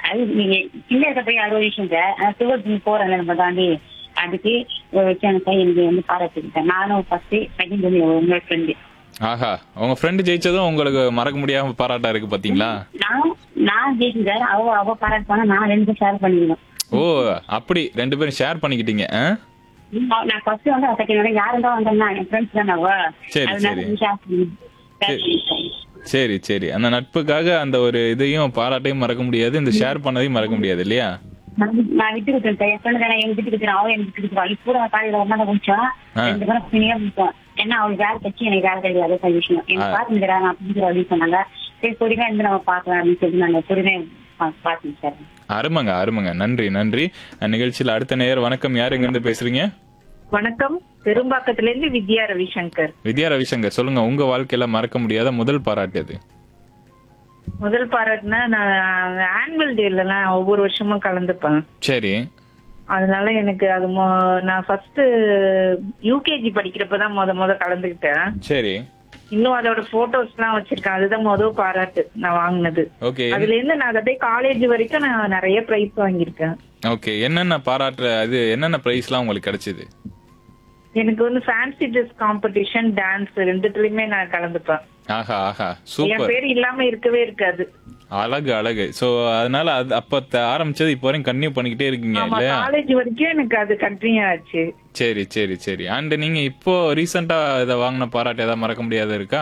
அது நீங்க சின்ன இருக்கப்ப அறுபது விஷயம் சார் சிவத்து போறேன் நம்ம தாண்டி அதுக்கு ஒரு வச்சு அந்த பையன் எனக்கு வந்து பாராட்டிக்கிட்டேன் நானும் ஃபர்ஸ்ட் செகண்ட் வந்து உங்களோட ஃப்ரெண்டு ஆஹா உங்க ஃப்ரெண்டு ஜெயிச்சதும் உங்களுக்கு மறக்க முடியாம பாராட்டா இருக்கு பாத்தீங்களா நான் நான் ஜெயிச்சேன் சார் அவ அவ பாராட்டு பண்ணா நான் ரெண்டு பேரும் ஷேர் பண்ணிக்கணும் ஓ அப்படி ரெண்டு பேரும் ஷேர் பண்ணிக்கிட்டீங்க ஆ? நான் ஃபர்ஸ்ட் வந்து செகண்ட் வந்து யாரும் தான் வந்தேன்னா என் ஃப்ரெண்ட்ஸ் தான் அவ சரி, அதனால சரி. ஷேர் பண்ணி share பண்ணிக்கிட்டேன். சரி சரி அந்த நட்புக்காக அந்த ஒரு இதையும் பாராட்டையும் மறக்க முடியாது இந்த ஷேர் பண்ணதையும் மறக்க முடியாது இல்லையா நான் வி- நான் விட்டு கொடுத்தேன் சார். என் ஃப்ரெண்டு தானே எங்க விட்டு கொடுத்தேன் அவன் எனக்கு விட்டு கொடுத்துருவா இப்போ நான் காலையில ஒன்னா முடிச்சோம் ஆ. ரெண்டு பேரும் பின்னியா முடிச்சோம் ஏன்னா அவளுக்கு வேலை கட்சி எனக்கு வேலை கிடையாது அதே விஷயம் எனக்கு ஆ. பாத்துக்கிறா நான் பிடிக்கிற அப்படின்னு சொன்னாங்க சரி பொறுமையா இருந்து நம்ம பாக்கலாம் அப்படின்னு சொல்லி நாங்க பொறுமையா பா- பாத்துங்க சார் அருமைங்க அருமைங்க நன்றி நன்றி அஹ், நிகழ்ச்சியில் அடுத்த நேயர் வணக்கம் யார் எங்க இருந்து பேசுறீங்க வணக்கம் பெரும்பாக்கத்துல இருந்து வித்யா ரவிசங்கர் வித்யா ரவிசங்கர் சொல்லுங்க உங்க வாழ்க்கையில மறக்க முடியாத முதல் பாராட்டு எது முதல் பாராட்டுனா நான் ஆனுவல் டேல எல்லாம் ஒவ்வொரு வருஷமும் கலந்துப்பேன் சரி அதனால எனக்கு அது மொ- நான் ஃபர்ஸ்ட் யூகேஜி படிக்கிறப்பதான் முத முத கலந்துக்கிட்டேன் சரி இன்னும் அதோட போட்டோஸ் எல்லாம் வச்சிருக்கேன் அதுதான் முதல் பாராட்டு நான் வாங்கினது ஓகே அதுல இருந்து நான் அப்படியே காலேஜ் வரைக்கும் நான் நிறைய பிரைஸ் வாங்கியிருக்கேன் ஓகே என்னென்ன பாராட்டுற அது என்னென்ன பிரைஸ்லாம் உங்களுக்கு கிடைச்சது எனக்கு வந்து ஃபேன்சி ட்ரெஸ் காம்படிஷன் டான்ஸ் ரெண்டுத்துலயுமே நான் கலந்துப்பேன் ஆஹா ஆஹா என் சூப்பர் பேர் இல்லாம இருக்கவே இருக்காது அழகு அழகு சோ அதனால அது அப்ப த- ஆரம்பிச்சது இப்போ வரையும் கன்டினியூ பண்ணிக்கிட்டே இருக்கீங்க ஆமா இல்லையா காலேஜ் வரைக்கும் எனக்கு அது கண்டினியூ ஆச்சு சரி சரி சரி அண்ட் நீங்க இப்போ ரீசெண்டா இதை வாங்கின பாராட்டு ஏதாவது மறக்க முடியாத இருக்கா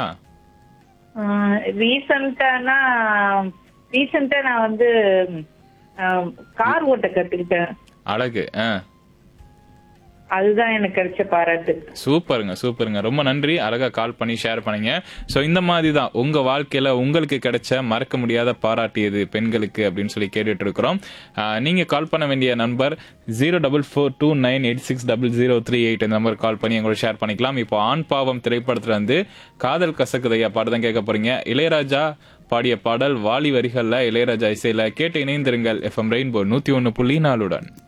ரீசெண்டானா ரீசெண்டா நான் வந்து கார் ஓட்ட கத்துக்கிட்டேன் அழகு ஆ அதுதான் எனக்கு கிடைச்ச பாராட்டு சூப்பருங்க சூப்பருங்க ரொம்ப நன்றி அழகா கால் பண்ணி ஷேர் பண்ணீங்க ஸோ இந்த மாதிரி தான் உங்க வாழ்க்கையில உங்களுக்கு கிடைச்ச மறக்க முடியாத பாராட்டு எது பெண்களுக்கு அப்படின்னு சொல்லி கேட்டுட்டு இருக்கிறோம் ஆஹ், நீங்க கால் பண்ண வேண்டிய number zero double four two nine eight six double zero three eight இந்த நம்பர் கால் பண்ணி எங்களோட ஷேர் பண்ணிக்கலாம் இப்போ ஆண் பாவம் திரைப்படத்துல இருந்து காதல் கசக்குதையா பாட்டு தான் கேட்க போறீங்க இளையராஜா பாடிய பாடல் வாலி வரிகள்ல இளையராஜா இசையில கேட்டு இணைந்திருங்கள் எஃப்எம் ரெயின்போ நூத்தி ஒன்னு புள்ளி நாலுடன்